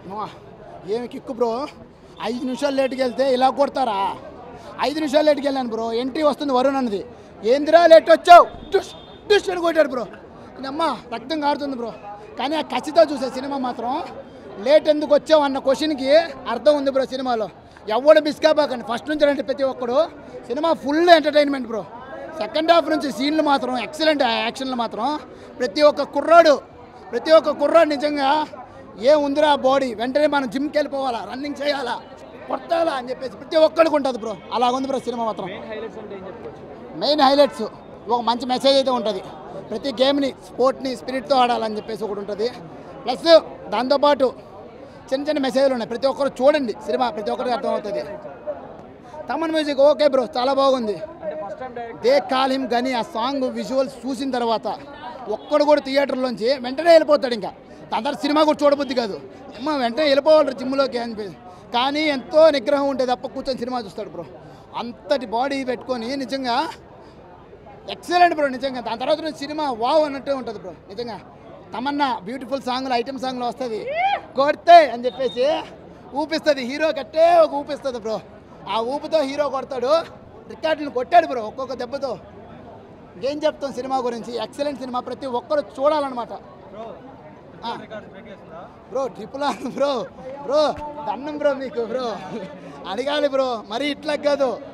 నువ్వా, ఏమి kick bro ఐదు నిమిషాలు లేట్కి వెళ్తే ఇలా కొడతారా ఐదు నిమిషాలు లేట్కి వెళ్ళాను బ్రో ఎంట్రీ వస్తుంది వరుణ్ అన్నది ఏందిరా లేట్ వచ్చావు డుష్ డుష్ అని కొట్టాడు బ్రో అమ్మ రక్తం కారుతుంది బ్రో కానీ ఆ కసితో చూసే సినిమా మాత్రం లేట్ ఎందుకు వచ్చావు అన్న క్వశ్చన్కి అర్థం ఉంది బ్రో సినిమాలో ఎవడు మిస్ కాబాకండి ఫస్ట్ నుంచి రండి ప్రతి ఒక్కడు సినిమా full entertainment bro second half నుంచి సీన్లు మాత్రం ఎక్సలెంట్ యాక్షన్లు మాత్రం ప్రతి ఒక్క కుర్రాడు ప్రతి ఒక్క కుర్రాడు నిజంగా ఏ ఉందిరా బాడీ వెంటనే మనం జిమ్కి వెళ్ళిపోవాలా రన్నింగ్ చేయాలా కొట్టాలా అని చెప్పేసి ప్రతి ఒక్కడికి ఉంటుంది బ్రో అలా ఉంది బ్రో సినిమా మాత్రం మెయిన్ హైలైట్స్ ఒక మంచి మెసేజ్ అయితే ఉంటుంది ప్రతి గేమ్ని స్పోర్ట్ని స్పిరిట్తో ఆడాలని చెప్పేసి ఒకటి ఉంటుంది ప్లస్ దాంతోపాటు చిన్న చిన్న మెసేజ్లు ఉన్నాయి ప్రతి ఒక్కరు చూడండి సినిమా ప్రతి ఒక్కరికి అర్థమవుతుంది తమన్ మ్యూజిక్ ఓకే బ్రో చాలా బాగుంది దే కాల్ హిమ్ గని ఆ సాంగ్ విజువల్స్ చూసిన తర్వాత ఒక్కడు కూడా థియేటర్లోంచి వెంటనే వెళ్ళిపోతాడు ఇంకా దాని తర్వాత సినిమా కూడా చూడబుద్ది కాదు అమ్మ వెంటనే వెళ్ళిపోవాలి జిమ్లోకి అనిపి కానీ ఎంతో నిగ్రహం ఉంటే తప్ప కూర్చొని సినిమా చూస్తాడు బ్రో అంతటి బాడీ పెట్టుకొని నిజంగా ఎక్సలెంట్ బ్రో నిజంగా దాని తర్వాత నుంచి సినిమా వావ్ అన్నట్టే ఉంటుంది బ్రో నిజంగా తమన్నా బ్యూటిఫుల్ సాంగ్లో ఐటమ్ సాంగ్లో వస్తుంది కొడితే అని చెప్పేసి ఊపిస్తుంది హీరో కట్టే ఒక ఊపిస్తుంది బ్రో ఆ ఊపుతో హీరో కొడతాడు రికార్డులను కొట్టాడు బ్రో ఒక్కొక్క దెబ్బతో ఏం చెప్తాం సినిమా గురించి ఎక్సలెంట్ సినిమా ప్రతి ఒక్కరు చూడాలన్నమాట ఆ. Bro triple R bro bro దండం బ్రో మీకు బ్రో అడగాలి బ్రో మరీ ఇట్లా కాదు